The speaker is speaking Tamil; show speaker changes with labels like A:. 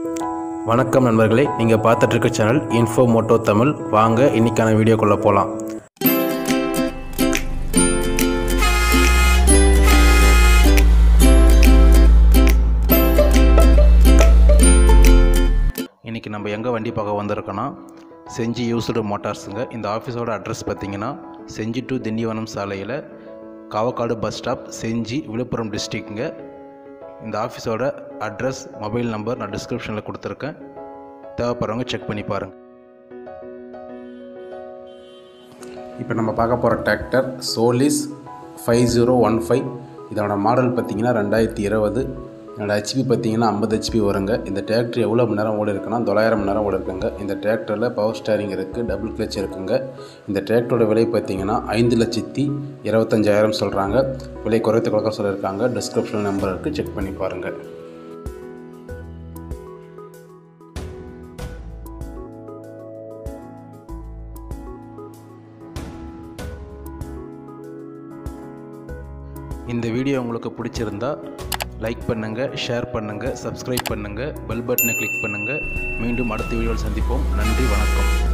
A: வணக்கம் நண்பர்களே நீங்கள் பார்த்துட்டு இருக்க சேனல் இன்ஃபோ மோட்டோ தமிழ் வாங்க இன்னைக்கான வீடியோக்குள்ளே போகலாம் இன்றைக்கி நம்ம எங்கே வண்டி பார்க்க வந்திருக்கோன்னா செஞ்சி யூஸ்டு மோட்டார்ஸுங்க இந்த ஆஃபீஸோட அட்ரஸ் பார்த்தீங்கன்னா செஞ்சி டு திண்டிவனம் சாலையில் காவக்காடு பஸ் ஸ்டாப் செஞ்சி விழுப்புரம் டிஸ்ட்ரிக்ட்டுங்க இந்த ஆஃபீஸோட அட்ரஸ் மொபைல் நம்பர் நான் டிஸ்கிரிப்ஷனில் கொடுத்துருக்கேன் தேவைப்படுறவங்க செக் பண்ணி பாருங்கள் இப்போ நம்ம பார்க்க போகிற tractor Solis five zero one five இதோட மாடல் பார்த்தீங்கன்னா ரெண்டாயிரத்தி இருபது என்னோட ஹெச்பி பார்த்தீங்கன்னா ஐம்பது ஹெச்பி வருங்க இந்த டிராக்டர் எவ்வளோ மணி நேரம் ஓடி இருக்குன்னா தொள்ளாயிரம் மணி நேரம் ஓடி இருக்குங்க இந்த டிராக்டரில் பவர் ஸ்டேரிங் இருக்குது டபுள் கிளச் இருக்குங்க இந்த டிராக்டரோட விலை பார்த்தீங்கன்னா ஐந்து லட்சத்தி இருபத்தஞ்சாயிரம் சொல்கிறாங்க விலை குறைத்து கொடுக்க சொல்லியிருக்காங்க டிஸ்கிரிப்ஷன் நம்பர் இருக்குது செக் பண்ணி பாருங்கள் இந்த வீடியோ உங்களுக்கு பிடிச்சிருந்தா லைக் பண்ணுங்கள் ஷேர் பண்ணுங்கள் சப்ஸ்கிரைப் பண்ணுங்கள் பெல் பட்டனை கிளிக் பண்ணுங்கள் மீண்டும் அடுத்த வீடியோவில் சந்திப்போம் நன்றி வணக்கம்